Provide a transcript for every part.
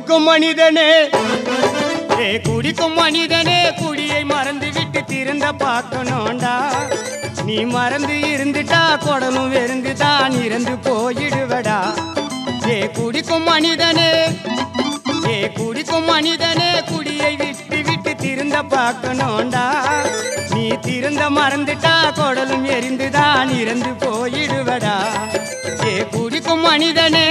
குடிக்கும் மனிதனே ஏ குடிக்கும் மனிதனே குடியை மறந்து விட்டு திருந்த பார்க்கணும்டா நீ மறந்து இருந்துட்டா குடலும் வெறுந்து தான் இறந்து போயிடுவடா ஏ குடிக்கும் மனிதனே ஏ குடிக்கும் மனிதனே குடியை விட்டு விட்டு திருந்த பார்க்கணும்டா நீ திருந்த மறந்துட்டா குடலும் எரிந்துதான் இறந்து போயிடுவடா ஏ குடிக்கும் மனிதனே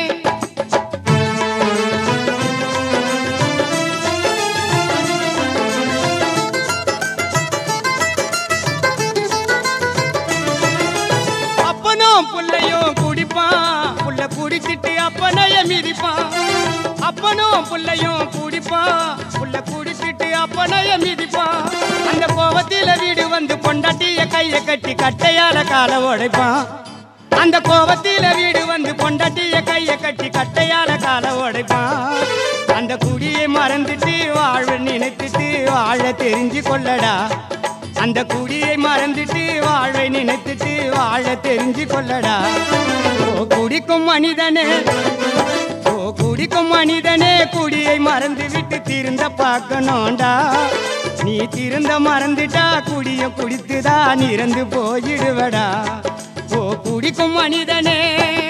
அப்பனும் புள்ளையும் குடிப்பான் புள்ள குடிச்சிட்டு அப்பனைய மிதிப்பான் அப்பனும் புள்ளையும் குடிப்பான் புள்ள குடிச்சிட்டு அப்பனைய மிதிப்பான் அந்த கோவத்தில வீடு வந்து பொண்டாட்டிய கைய கட்டி கட்டையால கால உடைப்பான் அந்த கோவத்தில வீடு வந்து பொண்டாட்டிய கைய கட்டி கட்டையால கால உடைப்பான் அந்த குடியை மறந்துட்டு வாழ்வ நினைத்துட்டு வாழ தெரிஞ்சு கொள்ளடா அந்த குடியை மறந்துட்டு வாழ்வை நினைத்துட்டு வாழ தெரிஞ்சு கொள்ளடா ஓ குடிக்கும் மனிதனே ஓ குடிக்கும் மனிதனே குடியை மறந்து விட்டு திருந்த பார்க்கணும்டா நீ திருந்த மறந்துட்டா குடிய குடித்துதான் இறந்து போயிடுவடா ஓ குடிக்கும் மனிதனே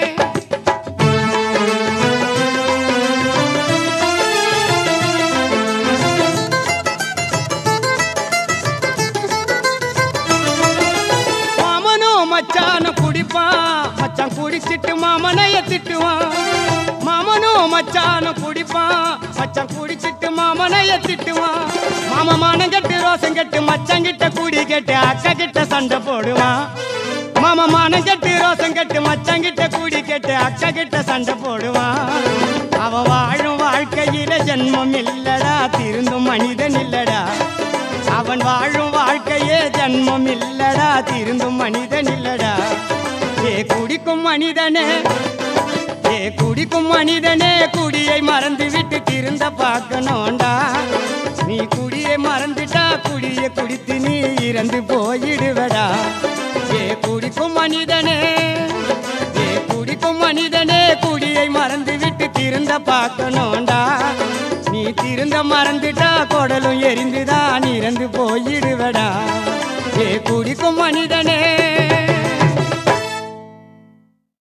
மாமனும் மச்சானும் குடிப்பான் மச்சான் குடிச்சிட்டு மாமனைய திட்டுவான் மாமனும் மச்சானும் குடிப்பான் மச்சான் குடிச்சிட்டு மாமனைய திட்டுவான் மாமா மானம் கட்டு ரோசம் கட்டு மச்சான் கிட்ட குடி கட்டு அக்கா கிட்ட சண்டை போடுவான் மாமா மானம் கட்டு ரோசம் கட்டு மச்சான் கிட்ட குடி கட்டு அக்கா கிட்ட சண்டை போடுவான் அவன் வாழும் வாழ்க்கையில ஜென்மம் இல்லடா திருந்தும் மனிதன் இல்லடா அவன் வாழும் வாழ்க்கையே ஜன்மம் இல்லடா திருந்தும் மனிதன் இல்லடா ஏ குடிக்கும் மனிதனே ஏ குடிக்கும் மனிதனே குடியை மறந்து விட்டு திருந்த பார்க்கணும்டா நீ குடியை மறந்துட்டா குடியை குடித்து நீ இறந்து போயிடுவடா ஏ குடிக்கும் மனிதனே ஏ குடிக்கும் மனிதனே குடியை மறந்து விட்டு திருந்த பார்க்கணும்டா நீ திருந்த மறந்துட்டா குடலும் எரிந்துதான் இறந்து போயிடுவடா ஏ குடிக்கும் மனிதனே